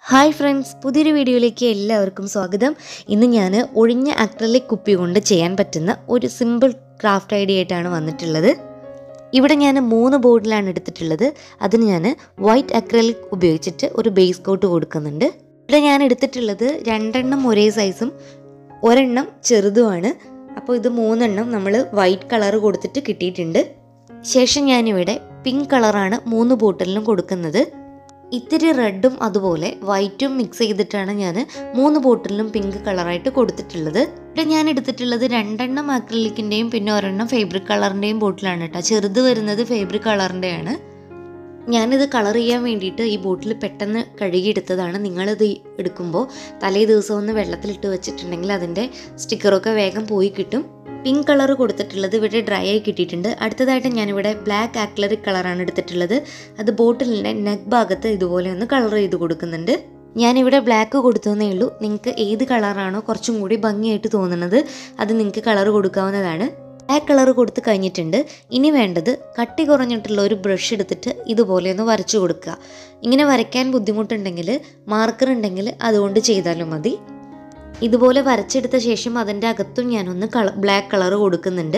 hi friends പുതിയൊരു വീഡിയോയിലേക്ക് എല്ലാവർക്കും സ്വാഗതം ഇന്ന് ഞാൻ ഒഴിഞ്ഞ അക്രലിക് കുപ്പി കൊണ്ട് ചെയ്യാൻ പറ്റുന്ന ഒരു സിമ്പിൾ ക്രാഫ്റ്റ് ഐഡിയ ആയിട്ടാണ് വന്നിട്ടുള്ളത് ഇവിടെ ഞാൻ മൂന്ന് ബോർഡിലാണ് എടുത്തിട്ടുള്ളത് അതിന് ഞാൻ വൈറ്റ് അക്രലിക് ഉപയോഗിച്ചിട്ട് ഒരു ബേസ് കോട്ട് കൊടുക്കുന്നുണ്ട് ഇവിടെ ഞാൻ എടുത്തിട്ടുള്ളത് രണ്ടെണ്ണം ഒരേ സൈസും ഒരെണ്ണം ചെറുതുമാണ് അപ്പോൾ ഇത് മൂന്നെണ്ണം നമ്മൾ വൈറ്റ് കളർ കൊടുത്തിട്ട് കിട്ടിയിട്ടുണ്ട് ശേഷം ഞാനിവിടെ പിങ്ക് കളറാണ് മൂന്ന് ബോട്ടിലിനും കൊടുക്കുന്നത് ഇത്തിരി റെഡും അതുപോലെ വൈറ്റും മിക്സ് ചെയ്തിട്ടാണ് ഞാൻ മൂന്ന് ബോട്ടിലും പിങ്ക് കളറായിട്ട് കൊടുത്തിട്ടുള്ളത് ഇവിടെ ഞാൻ എടുത്തിട്ടുള്ളത് രണ്ടെണ്ണം അക്രലിക്കിൻ്റെയും പിന്നെ ഒരെണ്ണം ഫേബ്രിക് കളറിൻ്റെയും ബോട്ടിലാണ് കേട്ടോ ചെറുത് വരുന്നത് ഫേബ്രിക് കളറിൻ്റെയാണ് ഞാനിത് കളർ ചെയ്യാൻ വേണ്ടിയിട്ട് ഈ ബോട്ടിൽ പെട്ടെന്ന് കഴുകിയെടുത്തതാണ് നിങ്ങളിത് എടുക്കുമ്പോൾ തലേ ദിവസം ഒന്ന് വെള്ളത്തിലിട്ട് വെച്ചിട്ടുണ്ടെങ്കിൽ അതിൻ്റെ സ്റ്റിക്കറൊക്കെ വേഗം പോയി കിട്ടും പിങ്ക് കളർ കൊടുത്തിട്ടുള്ളത് ഇവിടെ ഡ്രൈ ആയി കിട്ടിയിട്ടുണ്ട് അടുത്തതായിട്ട് ഞാനിവിടെ ബ്ലാക്ക് ആക്ലറിക് കളറാണ് എടുത്തിട്ടുള്ളത് അത് ബോട്ടിലിൻ്റെ നെക്ക് ഭാഗത്ത് ഇതുപോലെ ഒന്ന് കളർ ചെയ്ത് കൊടുക്കുന്നുണ്ട് ഞാനിവിടെ ബ്ലാക്ക് കൊടുത്തതേ ഉള്ളൂ നിങ്ങൾക്ക് ഏത് കളറാണോ കുറച്ചും കൂടി ഭംഗിയായിട്ട് തോന്നുന്നത് അത് നിങ്ങൾക്ക് കളർ കൊടുക്കാവുന്നതാണ് ബ്ലാക്ക് കളർ കൊടുത്ത് കഴിഞ്ഞിട്ടുണ്ട് ഇനി വേണ്ടത് കട്ടി കുറഞ്ഞിട്ടുള്ള ഒരു ബ്രഷ് എടുത്തിട്ട് ഇതുപോലെ ഒന്ന് വരച്ചു കൊടുക്കുക ഇങ്ങനെ വരയ്ക്കാൻ ബുദ്ധിമുട്ടുണ്ടെങ്കിൽ മാർക്കർ ഉണ്ടെങ്കിൽ അതുകൊണ്ട് ചെയ്താലും മതി ഇതുപോലെ വരച്ചെടുത്ത ശേഷം അതിൻ്റെ അകത്തും ഞാനൊന്ന് കള ബ്ലാക്ക് കളർ കൊടുക്കുന്നുണ്ട്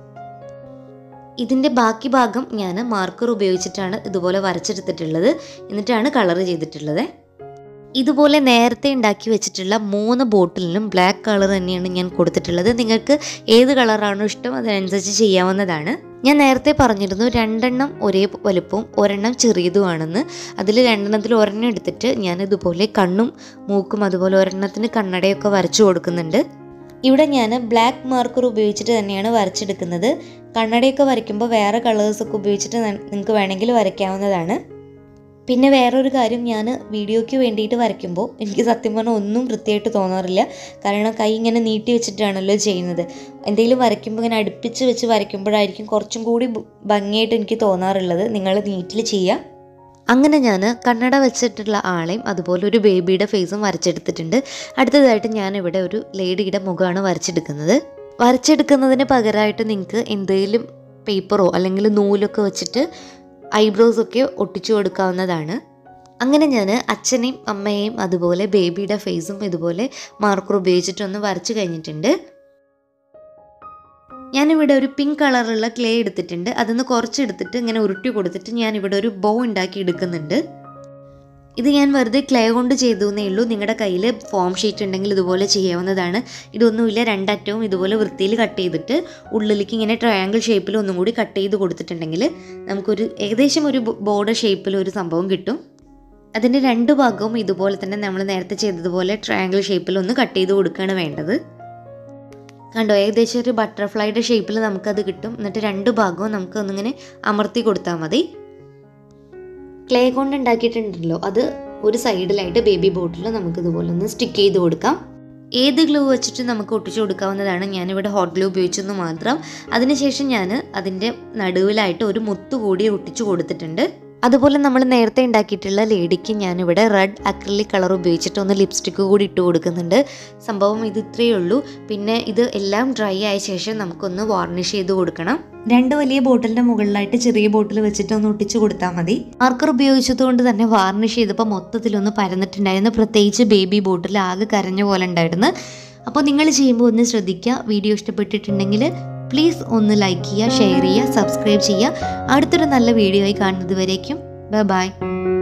ഇതിൻ്റെ ബാക്കി ഭാഗം ഞാൻ മാർക്കർ ഉപയോഗിച്ചിട്ടാണ് ഇതുപോലെ വരച്ചെടുത്തിട്ടുള്ളത് എന്നിട്ടാണ് കളർ ചെയ്തിട്ടുള്ളത് ഇതുപോലെ നേരത്തെ ഉണ്ടാക്കി വെച്ചിട്ടുള്ള മൂന്ന് ബോട്ടിലിനും ബ്ലാക്ക് കളർ തന്നെയാണ് ഞാൻ കൊടുത്തിട്ടുള്ളത് നിങ്ങൾക്ക് ഏത് കളറാണോ ഇഷ്ടം അതിനനുസരിച്ച് ചെയ്യാവുന്നതാണ് ഞാൻ നേരത്തെ പറഞ്ഞിരുന്നു രണ്ടെണ്ണം ഒരേ വലുപ്പവും ഒരെണ്ണം ചെറിയതുമാണെന്ന് അതിൽ രണ്ടെണ്ണത്തിൽ ഒരെണ്ണം എടുത്തിട്ട് ഞാൻ ഇതുപോലെ കണ്ണും മൂക്കും അതുപോലെ ഒരെണ്ണത്തിന് കണ്ണടയൊക്കെ വരച്ചു കൊടുക്കുന്നുണ്ട് ഇവിടെ ഞാൻ ബ്ലാക്ക് മാർക്കർ ഉപയോഗിച്ചിട്ട് തന്നെയാണ് വരച്ചെടുക്കുന്നത് കണ്ണടയൊക്കെ വരയ്ക്കുമ്പോൾ വേറെ കളേഴ്സൊക്കെ ഉപയോഗിച്ചിട്ട് നിങ്ങൾക്ക് വേണമെങ്കിൽ വരയ്ക്കാവുന്നതാണ് പിന്നെ വേറൊരു കാര്യം ഞാൻ വീഡിയോയ്ക്ക് വേണ്ടിയിട്ട് വരയ്ക്കുമ്പോൾ എനിക്ക് സത്യം പറഞ്ഞാൽ ഒന്നും വൃത്തിയായിട്ട് തോന്നാറില്ല കാരണം കൈ ഇങ്ങനെ നീട്ടി വെച്ചിട്ടാണല്ലോ ചെയ്യുന്നത് എന്തെങ്കിലും വരയ്ക്കുമ്പോൾ ഇങ്ങനെ അടുപ്പിച്ച് വെച്ച് വരയ്ക്കുമ്പോഴായിരിക്കും കുറച്ചും കൂടി ഭംഗിയായിട്ട് എനിക്ക് തോന്നാറുള്ളത് നിങ്ങൾ നീറ്റിൽ ചെയ്യുക അങ്ങനെ ഞാൻ കണ്ണട വെച്ചിട്ടുള്ള ആളെയും അതുപോലെ ഒരു ബേബിയുടെ ഫേസും വരച്ചെടുത്തിട്ടുണ്ട് അടുത്തതായിട്ട് ഞാനിവിടെ ഒരു ലേഡിയുടെ മുഖമാണ് വരച്ചെടുക്കുന്നത് വരച്ചെടുക്കുന്നതിന് പകരമായിട്ട് നിങ്ങൾക്ക് എന്തെങ്കിലും പേപ്പറോ അല്ലെങ്കിൽ നൂലൊക്കെ വെച്ചിട്ട് ഐബ്രോസ് ഒക്കെ ഒട്ടിച്ചു കൊടുക്കാവുന്നതാണ് അങ്ങനെ ഞാൻ അച്ഛനെയും അമ്മയെയും അതുപോലെ ബേബിയുടെ ഫേസും ഇതുപോലെ മാർക്കർ ഉപയോഗിച്ചിട്ടൊന്ന് വരച്ചു കഴിഞ്ഞിട്ടുണ്ട് ഞാനിവിടെ ഒരു പിങ്ക് കളറുള്ള ക്ലേ എടുത്തിട്ടുണ്ട് അതിന്ന് കുറച്ചെടുത്തിട്ട് ഇങ്ങനെ ഉരുട്ടി കൊടുത്തിട്ട് ഞാനിവിടെ ഒരു ബോ ഉണ്ടാക്കി എടുക്കുന്നുണ്ട് ഇത് ഞാൻ വെറുതെ ക്ലേ കൊണ്ട് ചെയ്തു എന്നേ ഉള്ളൂ നിങ്ങളുടെ കയ്യിൽ ഫോം ഷീറ്റ് ഉണ്ടെങ്കിൽ ഇതുപോലെ ചെയ്യാവുന്നതാണ് ഇതൊന്നുമില്ല രണ്ടറ്റവും ഇതുപോലെ വൃത്തിയിൽ കട്ട് ചെയ്തിട്ട് ഉള്ളിലേക്ക് ഇങ്ങനെ ട്രയാങ്കിൾ ഷേപ്പിൽ ഒന്നും കൂടി കട്ട് ചെയ്ത് കൊടുത്തിട്ടുണ്ടെങ്കിൽ നമുക്കൊരു ഏകദേശം ഒരു ബോർഡർ ഷേപ്പിൽ ഒരു സംഭവം കിട്ടും അതിൻ്റെ രണ്ട് ഭാഗവും ഇതുപോലെ തന്നെ നമ്മൾ നേരത്തെ ചെയ്തതുപോലെ ട്രയാങ്കിൾ ഷേപ്പിൽ ഒന്ന് കട്ട് ചെയ്ത് കൊടുക്കുകയാണ് വേണ്ടത് കണ്ടോ ഏകദേശം ഒരു ബട്ടർഫ്ലൈയുടെ ഷേപ്പിൽ നമുക്കത് കിട്ടും എന്നിട്ട് രണ്ട് ഭാഗവും നമുക്ക് ഒന്നിങ്ങനെ അമർത്തി കൊടുത്താൽ മതി ക്ലേ കൊണ്ട് ഉണ്ടാക്കിയിട്ടുണ്ടല്ലോ അത് ഒരു സൈഡിലായിട്ട് ബേബി ബോട്ടിൽ നമുക്ക് ഇതുപോലെ ഒന്ന് സ്റ്റിക്ക് ചെയ്ത് കൊടുക്കാം ഏത് ഗ്ലൂ വെച്ചിട്ട് നമുക്ക് ഒട്ടിച്ചു കൊടുക്കാവുന്നതാണ് ഞാനിവിടെ ഹോട്ട് ഗ്ലൂ ഉപയോഗിച്ചെന്ന് മാത്രം അതിനുശേഷം ഞാൻ അതിൻ്റെ നടുവിലായിട്ട് ഒരു മുത്ത് കൂടി ഒട്ടിച്ചു കൊടുത്തിട്ടുണ്ട് അതുപോലെ നമ്മൾ നേരത്തെ ഉണ്ടാക്കിയിട്ടുള്ള ലേഡിക്ക് ഞാനിവിടെ റെഡ് അക്രലിക് കളർ ഉപയോഗിച്ചിട്ട് ഒന്ന് ലിപ്സ്റ്റിക്ക് കൂടി ഇട്ട് കൊടുക്കുന്നുണ്ട് സംഭവം ഇത് ഇത്രയേ ഉള്ളൂ പിന്നെ ഇത് എല്ലാം ഡ്രൈ ആയ ശേഷം നമുക്കൊന്ന് വാർണിഷ് ചെയ്ത് കൊടുക്കണം രണ്ട് വലിയ ബോട്ടിലിൻ്റെ മുകളിലായിട്ട് ചെറിയ ബോട്ടിൽ വെച്ചിട്ട് ഒന്ന് ഒട്ടിച്ചു കൊടുത്താൽ മതി മാർക്കർ ഉപയോഗിച്ചതുകൊണ്ട് തന്നെ വാർണിഷ് ചെയ്തപ്പോൾ മൊത്തത്തിലൊന്ന് പരന്നിട്ടുണ്ടായിരുന്നു പ്രത്യേകിച്ച് ബേബി ബോട്ടിൽ ആകെ കരഞ്ഞ പോലെ ഉണ്ടായിരുന്നു അപ്പോൾ നിങ്ങൾ ചെയ്യുമ്പോൾ ഒന്ന് ശ്രദ്ധിക്കുക വീഡിയോ ഇഷ്ടപ്പെട്ടിട്ടുണ്ടെങ്കിൽ പ്ലീസ് ഒന്ന് ലൈക്ക് ചെയ്യുക ഷെയർ ചെയ്യുക സബ്സ്ക്രൈബ് ചെയ്യുക അടുത്തൊരു നല്ല വീഡിയോ ആയി കാണുന്നത് വരേക്കും ബൈ ബൈ